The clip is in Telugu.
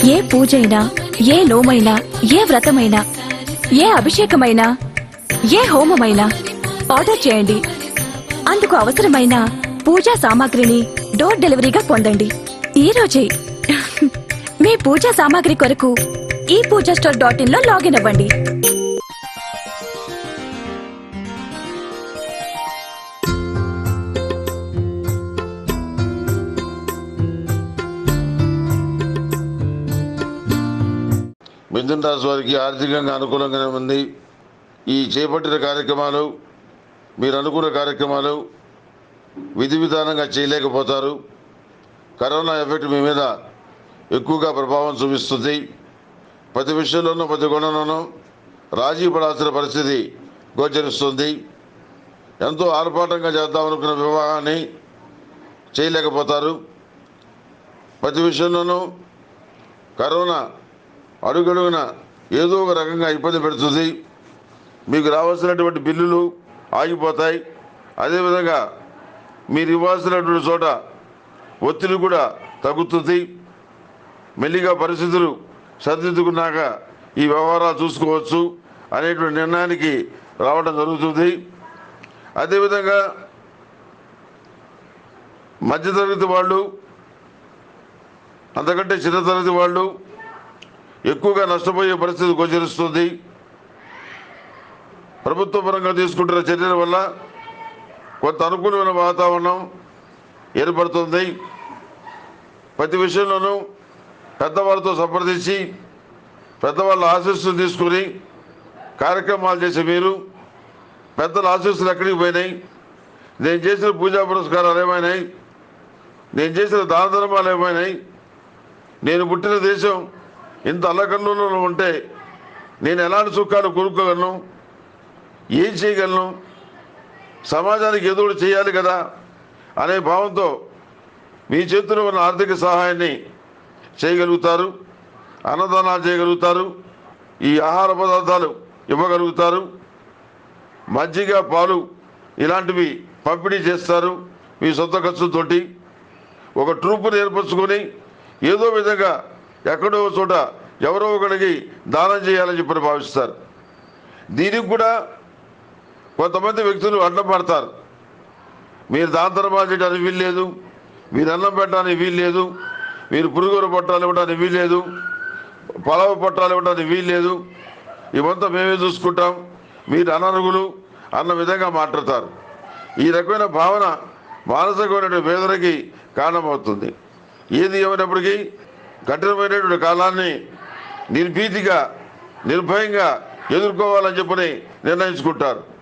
ఏ పూజైనా ఏ నోమైనా ఏ వ్రతమైనా ఏ అభిషేకమైనా ఏ హోమమైనా ఆర్డర్ చేయండి అందుకు అవసరమైన పూజా సామాగ్రిని డోర్ డెలివరీగా పొందండి ఈ రోజే మీ పూజా సామాగ్రి కొరకు ఈ పూజా స్టోర్ డాట్ ఇన్ లో లాగిన్ అవ్వండి మిథున రాశి వారికి ఆర్థికంగా అనుకూలంగానే ఉంది ఈ చేపట్టిన కార్యక్రమాలు మీరు అనుకున్న కార్యక్రమాలు విధి విధానంగా చేయలేకపోతారు కరోనా ఎఫెక్ట్ మీ మీద ఎక్కువగా ప్రభావం చూపిస్తుంది ప్రతి విషయంలోనూ ప్రతి గుణంలోనూ రాజీ పడాల్సిన పరిస్థితి గోచరిస్తుంది ఎంతో ఆర్భాటంగా చేద్దామనుకున్న వివాహాన్ని చేయలేకపోతారు ప్రతి విషయంలోనూ కరోనా అడుగడుగున ఏదో ఒక రకంగా ఇబ్బంది పెడుతుంది మీకు రావాల్సినటువంటి బిల్లులు ఆగిపోతాయి అదేవిధంగా మీరు ఇవ్వాల్సినటువంటి చోట ఒత్తిడి కూడా తగ్గుతుంది మెల్లిగా పరిస్థితులు సరిదిద్దుకున్నాక ఈ వ్యవహారాలు చూసుకోవచ్చు అనేటువంటి నిర్ణయానికి రావడం జరుగుతుంది అదేవిధంగా మధ్యతరగతి వాళ్ళు అంతకంటే చిన్న తరగతి వాళ్ళు ఎక్కువగా నష్టపోయే పరిస్థితి గోచరిస్తుంది ప్రభుత్వ పరంగా తీసుకుంటున్న చర్యల వల్ల కొంత అనుకూలమైన వాతావరణం ఏర్పడుతుంది ప్రతి విషయంలోనూ పెద్దవాళ్ళతో సంప్రదించి పెద్దవాళ్ళ ఆశీస్సులు తీసుకుని కార్యక్రమాలు చేసే మీరు పెద్దల ఆశీస్సులు ఎక్కడికి పోయినాయి నేను చేసిన పూజా పురస్కారాలు ఏమైనాయి నేను చేసిన దాన ధర్మాలు ఏమైనాయి నేను పుట్టిన దేశం ఇంత అల్లకల్లోనూ ఉంటే నేను ఎలాంటి సుఖాలు కొనుక్కోగలను ఏం చేయగలను సమాజానికి ఏదో ఒకటి చేయాలి కదా అనే భావంతో మీ చేతిలో ఉన్న ఆర్థిక సహాయాన్ని చేయగలుగుతారు అన్నదానాలు చేయగలుగుతారు ఈ ఆహార పదార్థాలు ఇవ్వగలుగుతారు మజ్జిగ పాలు ఇలాంటివి పంపిణీ చేస్తారు మీ సొంత ఖర్చుతోటి ఒక ట్రూపుని ఏర్పరచుకొని ఏదో విధంగా ఎక్కడో ఒక చోట ఎవరో ఒకరికి దానం చేయాలని చెప్పి భావిస్తారు దీనికి కూడా కొంతమంది వ్యక్తులు అడ్డం పడతారు మీరు దాంతరమాలు చేయడానికి వీల్లేదు మీరు అన్నం పెట్టడానికి వీల్లేదు మీరు పురుగురు పొట్టాలు ఇవ్వడానికి వీల్లేదు పొలవ పొట్టాలు ఇవ్వడానికి వీల్లేదు ఇవంతా మేమే చూసుకుంటాం మీరు అనర్హులు అన్న విధంగా మాట్లాడతారు ఈ రకమైన భావన మానసికమైన వేదనకి కారణమవుతుంది ఏది ఏమైనప్పటికీ కఠినమైనటువంటి కాలాన్ని నిర్భీతిగా నిర్భయంగా ఎదుర్కోవాలని చెప్పని నిర్ణయించుకుంటారు